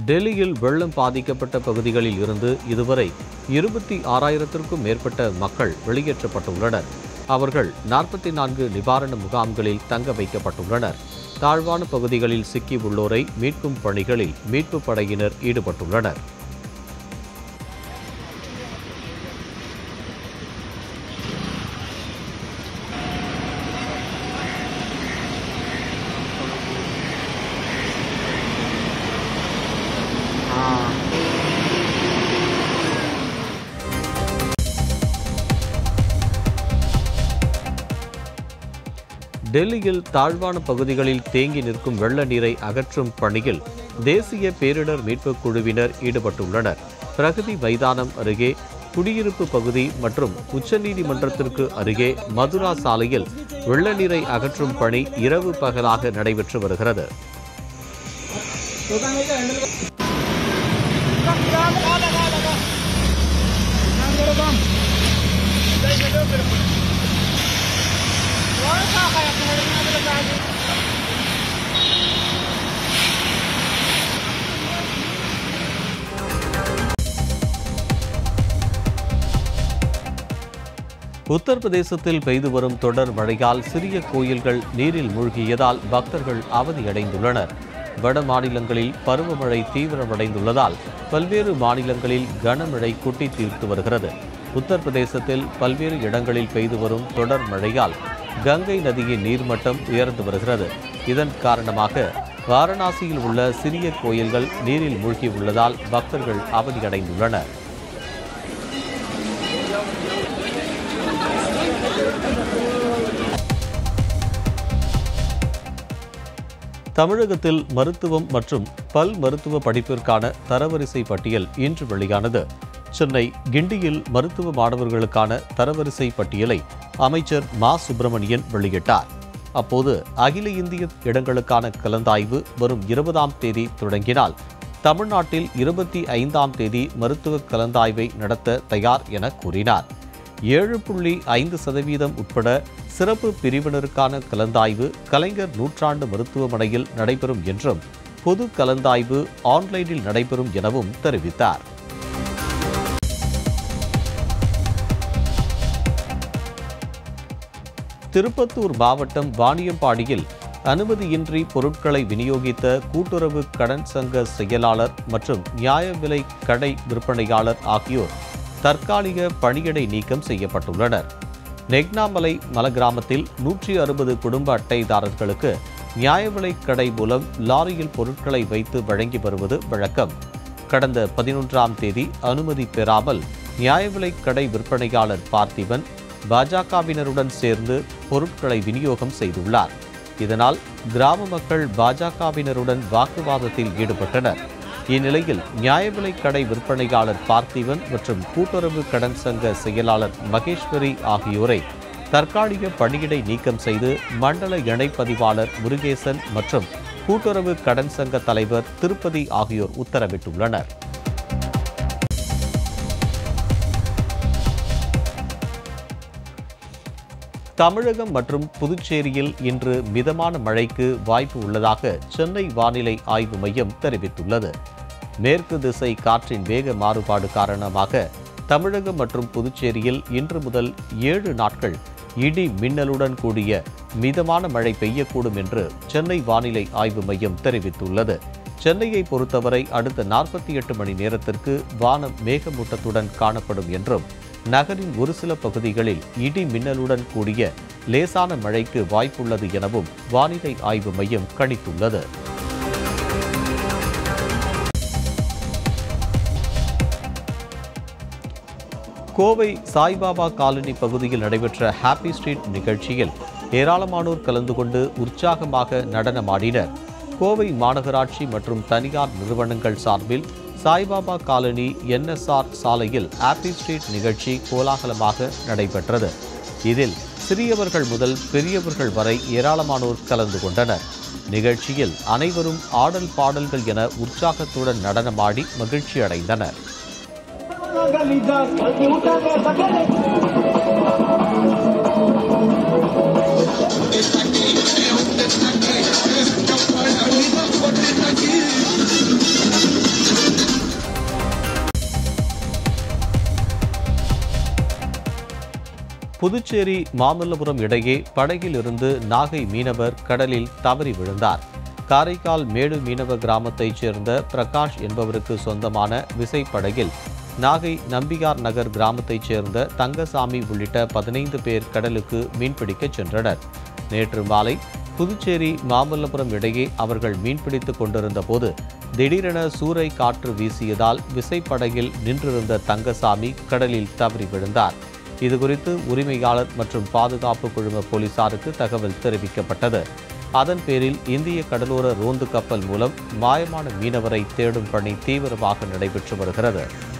டெல்லியில் வெள்ளம் பாதிக்கப்பட்ட பகுதிகளில் இருந்து இதுவரை இருபத்தி ஆறாயிரத்திற்கும் மேற்பட்ட மக்கள் வெளியேற்றப்பட்டுள்ளனர் அவர்கள் நாற்பத்தி நான்கு நிவாரண முகாம்களில் தங்க வைக்கப்பட்டுள்ளனர் தாழ்வான பகுதிகளில் சிக்கி உள்ளோரை மீட்கும் பணிகளில் மீட்புப் படையினர் ஈடுபட்டுள்ளனர் டெல்லியில் தாழ்வான பகுதிகளில் தேங்கி நிற்கும் வெள்ள நீரை அகற்றும் பணியில் தேசிய பேரிடர் மீட்புக் குழுவினர் ஈடுபட்டுள்ளனர் பிரகதி மைதானம் அருகே குடியிருப்பு பகுதி மற்றும் உச்சநீதிமன்றத்திற்கு அருகே மதுரா சாலையில் வெள்ள நீரை அகற்றும் பணி இரவு பகலாக நடைபெற்று வருகிறது உத்தரப்பிரதேசத்தில் பெய்து வரும் தொடர் மழையால் சிறிய கோயில்கள் நீரில் மூழ்கியதால் பக்தர்கள் அவதியடைந்துள்ளனர் வட மாநிலங்களில் பருவமழை தீவிரமடைந்துள்ளதால் பல்வேறு மாநிலங்களில் கனமழை கொட்டி தீர்த்து வருகிறது உத்தரப்பிரதேசத்தில் பல்வேறு இடங்களில் பெய்து வரும் தொடர் மழையால் கங்கை நதியின் நீர்மட்டம் உயர்ந்து வருகிறது இதன் காரணமாக வாரணாசியில் உள்ள சிறிய கோயில்கள் நீரில் மூழ்கியுள்ளதால் பக்தர்கள் அவதியடைந்துள்ளனர் தமிழகத்தில் மருத்துவம் மற்றும் பல் மருத்துவ படிப்பிற்கான தரவரிசை பட்டியல் இன்று வெளியானது சென்னை கிண்டியில் மருத்துவ மாணவர்களுக்கான தரவரிசை பட்டியலை அமைச்சர் மா சுப்பிரமணியன் வெளியிட்டார் அப்போது அகில இந்திய இடங்களுக்கான கலந்தாய்வு வரும் இருபதாம் தேதி தொடங்கினால் தமிழ்நாட்டில் இருபத்தி ஐந்தாம் தேதி மருத்துவ கலந்தாய்வை நடத்த தயார் என கூறினார் ஏழு புள்ளி ஐந்து சதவீதம் உட்பட சிறப்பு பிரிவினருக்கான கலந்தாய்வு கலைஞர் நூற்றாண்டு மருத்துவமனையில் நடைபெறும் என்றும் பொது கலந்தாய்வு ஆன்லைனில் நடைபெறும் எனவும் தெரிவித்தார் திருப்பத்தூர் மாவட்டம் வாணியம்பாடியில் அனுமதியின்றி பொருட்களை விநியோகித்த கூட்டுறவு கடன் சங்க செயலாளர் மற்றும் நியாய விலை கடை விற்பனையாளர் ஆகியோர் தற்காலிக பணியிடை நீக்கம் செய்யப்பட்டுள்ளனர் நெக்னாமலை மல கிராமத்தில் நூற்றி அறுபது குடும்ப அட்டைதாரர்களுக்கு நியாய விலைக் கடை மூலம் லாரியில் பொருட்களை வைத்து வழங்கி வருவது வழக்கம் கடந்த பதினொன்றாம் தேதி அனுமதி பெறாமல் நியாய விலைக் கடை விற்பனையாளர் பார்த்திபன் பாஜகவினருடன் சேர்ந்து பொருட்களை விநியோகம் செய்துள்ளார் இதனால் கிராம மக்கள் பாஜகவினருடன் வாக்குவாதத்தில் ஈடுபட்டனர் இந்நிலையில் நியாய விலைக் கடை விற்பனையாளர் பார்த்திபன் மற்றும் கூட்டுறவு கடன் சங்க செயலாளர் மகேஸ்வரி ஆகியோரை தற்காலிக பணியிடை நீக்கம் செய்து மண்டல இணைப்பதிவாளர் முருகேசன் மற்றும் கூட்டுறவு கடன் சங்க தலைவர் திருப்பதி ஆகியோர் உத்தரவிட்டுள்ளனர் தமிழகம் மற்றும் புதுச்சேரியில் இன்று மிதமான மழைக்கு வாய்ப்பு உள்ளதாக சென்னை வானிலை ஆய்வு மையம் தெரிவித்துள்ளது மேற்கு திசை காற்றின் வேக மாறுபாடு காரணமாக தமிழகம் மற்றும் புதுச்சேரியில் இன்று முதல் ஏழு நாட்கள் இடி மின்னலுடன் கூடிய மிதமான மழை பெய்யக்கூடும் என்று சென்னை வானிலை ஆய்வு மையம் தெரிவித்துள்ளது சென்னையை பொறுத்தவரை அடுத்த நாற்பத்தி எட்டு மணி நேரத்திற்கு வானம் மேகமூட்டத்துடன் காணப்படும் என்றும் நகரின் ஒரு சில பகுதிகளில் இடி மின்னலுடன் கூடிய லேசான மழைக்கு வாய்ப்புள்ளது எனவும் வானிலை ஆய்வு மையம் கணித்துள்ளது கோவை சாய்பாபா காலனி பகுதியில் நடைபெற்ற ஹாப்பி ஸ்ட்ரீட் நிகழ்ச்சியில் ஏராளமானோர் கலந்து கொண்டு உற்சாகமாக நடனமாடினர் கோவை மாநகராட்சி மற்றும் தனியார் நிறுவனங்கள் சார்பில் சாய்பாபா காலனி என்எஸ்ஆர் சாலையில் ஹாப்பி ஸ்ட்ரீட் நிகழ்ச்சி கோலாகலமாக நடைபெற்றது இதில் சிறியவர்கள் முதல் பெரியவர்கள் வரை ஏராளமானோர் கலந்து கொண்டனர் நிகழ்ச்சியில் அனைவரும் ஆடல் பாடல்கள் என உற்சாகத்துடன் நடனமாடி மகிழ்ச்சி அடைந்தனர் புதுச்சேரி மாமல்லபுரம் இடையே படகில் இருந்து நாகை மீனவர் கடலில் தவறி விழுந்தார் காரைக்கால் மேடு மீனவ கிராமத்தைச் சேர்ந்த பிரகாஷ் என்பவருக்கு சொந்தமான விசைப்படகில் நாகை நம்பியார் நகர் கிராமத்தைச் சேர்ந்த தங்கசாமி உள்ளிட்ட பதினைந்து பேர் கடலுக்கு மீன்பிடிக்கச் சென்றனர் நேற்று மாலை புதுச்சேரி மாமல்லபுரம் இடையே அவர்கள் மீன்பிடித்துக் கொண்டிருந்த போது திடீரென சூறை காற்று வீசியதால் விசைப்படகில் நின்றிருந்த தங்கசாமி கடலில் தவறி விழுந்தார் இதுகுறித்து உரிமையாளர் மற்றும் பாதுகாப்பு குழும போலீசாருக்கு தகவல் தெரிவிக்கப்பட்டது அதன் பேரில் இந்திய கடலோர ரோந்து கப்பல் மூலம் மாயமான மீனவரை தேடும் பணி தீவிரமாக நடைபெற்று வருகிறது